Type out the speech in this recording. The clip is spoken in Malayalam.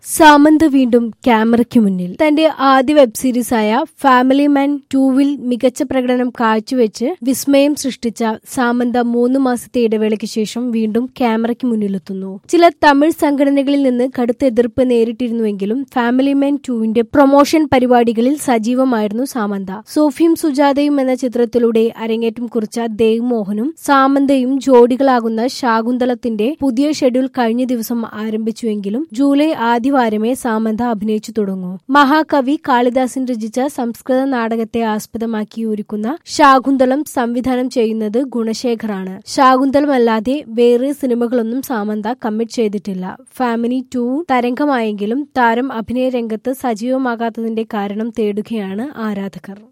സാമന്ത വീണ്ടും ക്യാമറയ്ക്ക് മുന്നിൽ തന്റെ ആദ്യ വെബ് സീരീസായ ഫാമിലി മാൻ ടൂവിൽ മികച്ച പ്രകടനം കാഴ്ചവെച്ച് വിസ്മയം സൃഷ്ടിച്ച സാമന്ത മൂന്ന് മാസത്തെ ഇടവേളയ്ക്ക് ശേഷം വീണ്ടും ക്യാമറയ്ക്ക് മുന്നിലെത്തുന്നു ചില തമിഴ് സംഘടനകളിൽ നിന്ന് കടുത്ത എതിർപ്പ് നേരിട്ടിരുന്നുവെങ്കിലും ഫാമിലി മാൻ ടൂവിന്റെ പ്രൊമോഷൻ പരിപാടികളിൽ സജീവമായിരുന്നു സാമന്ത സോഫിയും സുജാതയും എന്ന ചിത്രത്തിലൂടെ അരങ്ങേറ്റം കുറിച്ച ദേവ് മോഹനും സാമന്തയും ജോഡികളാകുന്ന ശാകുന്തളത്തിന്റെ പുതിയ ഷെഡ്യൂൾ കഴിഞ്ഞ ദിവസം ആരംഭിച്ചുവെങ്കിലും ജൂലൈ ആദ്യവാരമേ സാമന്ത അഭിനയിച്ചു തുടങ്ങൂ മഹാകവി കാളിദാസൻ രചിച്ച സംസ്കൃത നാടകത്തെ ആസ്പദമാക്കി ഒരുക്കുന്ന ശാകുന്തളം സംവിധാനം ചെയ്യുന്നത് ഗുണശേഖറാണ് ശാകുന്തളം അല്ലാതെ വേറെ സിനിമകളൊന്നും സാമന്ത കമ്മിറ്റ് ചെയ്തിട്ടില്ല ഫാമിലി ടു തരംഗമായെങ്കിലും താരം അഭിനയ രംഗത്ത് സജീവമാകാത്തതിന്റെ കാരണം തേടുകയാണ് ആരാധകർ